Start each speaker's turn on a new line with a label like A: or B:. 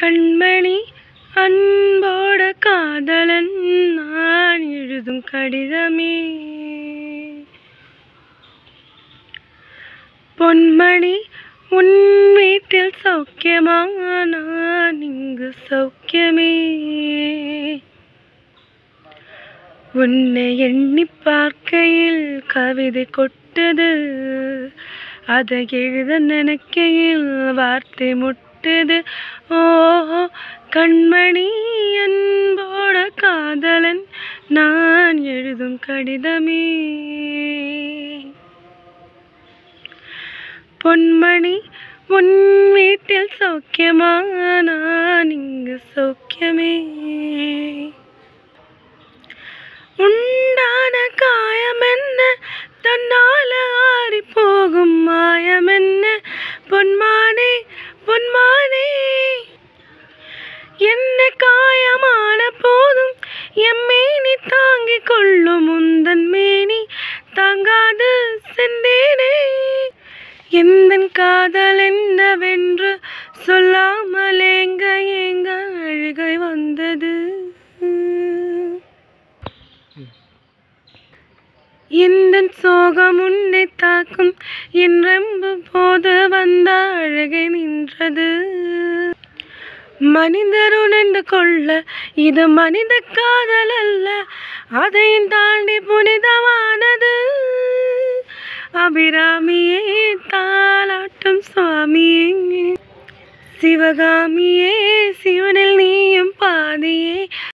A: கண்மணி அன்போட காதலன் நான் எழுதும் கடிதமே பொன்மணி உன் வீட்டில் சௌக்கியமா நான் இங்கு சௌக்கியமே உன்னை எண்ணி பார்க்கையில் கவிதை கொட்டது அதை எழுத நினைக்கையில் வார்த்தை முட்டது ஓ கண்மணி அன்போட காதலன் நான் எழுதும் கடிதமே பொன்மணி உன் வீட்டில் சௌக்கியமா நான் இங்கு சௌக்கியமே உண்டான காயம் என்ன தன்னால ஆறி போகும் மாயம் என்ன பொன்மானே பொன்மானே என்ன காயமான போதும் எம்மேனி தாங்கிக் கொள்ளும் உந்தன் மேனி தாங்காது சென்றேனே எந்தன் காதல் என்னவென்று சொல்லாமல் எங்க எங்க அழுகை வந்தது எந்தன் சோகம் உன்னை தாக்கும் என் ரெம்பு போது வந்த அழகை நின்றது மனிதர் உணர்ந்து கொள்ள இது மனித காதல் அல்ல அதையும் தாண்டி புனிதமானது அபிராமியே தாலாட்டும் சுவாமியே சிவகாமியே சிவனில் நீயும் பாதியே